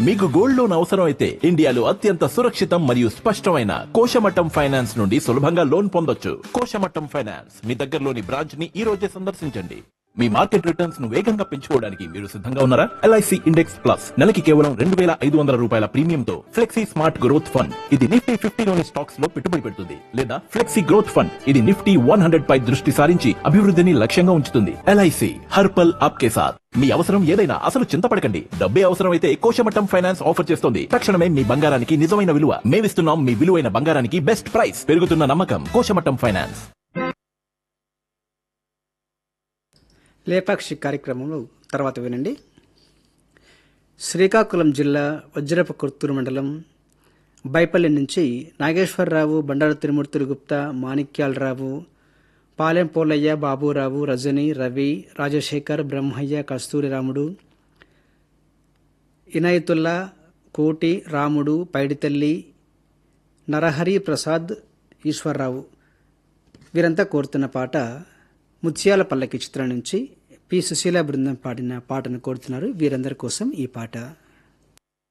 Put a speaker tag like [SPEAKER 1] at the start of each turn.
[SPEAKER 1] మీకు gold loan అవసరం అయితే ఇండియాలో అత్యంత సురక్షితం మరియు స్పష్టమైన కోశమట్టం ఫైనాన్స్ నుండి సులభంగా లోన్ పొందొచ్చు కోశమట్టం ఫైనాన్స్ మీ దగ్గరలోని బ్రాంచ్ ని ఈ రోజే సందర్శించండి మీ మార్కెట్ రిటర్న్స్ ను వేగంగా పెంచుకోవడానికి మీరు సిద్ధంగా ఉన్నారా ఎల్ఐసి ఇండెక్స్ ప్లస్ నెలకి కేవలం రెండు వేల ఐదు వందల రూపాయల ప్రీమియంతో ఫ్లెక్సీ స్మార్ట్ గ్రోత్ ఫండ్ ఇది నిఫ్టీ ఫిఫ్టీలోని స్టాక్స్ లో పెట్టుబడి పెడుతుంది లేదా ఫ్లెక్సీ గ్రోత్ ఫండ్ ఇది నిఫ్టీ వన్ హండ్రెడ్ పై దృష్టి సారించి అభివృద్ధిని లక్ష్యంగా ఉంచుతుంది ఎల్ఐసి హర్పల్ ఆప్కే సాథ్ మీ అవసరం ఏదైనా అసలు చింతపడకండి డబ్బే అవసరం అయితే కోశమట్టం ఫైనాన్స్ ఆఫర్ చేస్తోంది తక్షణమే మీ బంగారానికి నిజమైన విలువ మేమిస్తున్నాం మీ విలువైన బంగారానికి బెస్ట్ ప్రైస్ పెరుగుతున్న నమ్మకం కోశమట్టం ఫైనాన్స్
[SPEAKER 2] లేపాక్షి కార్యక్రమంలో తర్వాత వినండి శ్రీకాకుళం జిల్లా వజ్రప కొత్తూరు మండలం బైపల్లి నుంచి నాగేశ్వరరావు బండారు తిరుమూర్తులు గుప్తా మాణిక్యాలరావు పాలెం పోలయ్య బాబురావు రజని రవి రాజశేఖర్ బ్రహ్మయ్య కస్తూరిరాముడు ఇనాయతుల్లా కోటి రాముడు పైడితల్లి నరహరి ప్రసాద్ ఈశ్వరరావు వీరంతా కోరుతున్న పాట ముత్యాల పల్లకి చిత్రం నుంచి పి సుశీల బృందం పాడిన పాటను కోరుతున్నారు వీరందరి కోసం ఈ పాట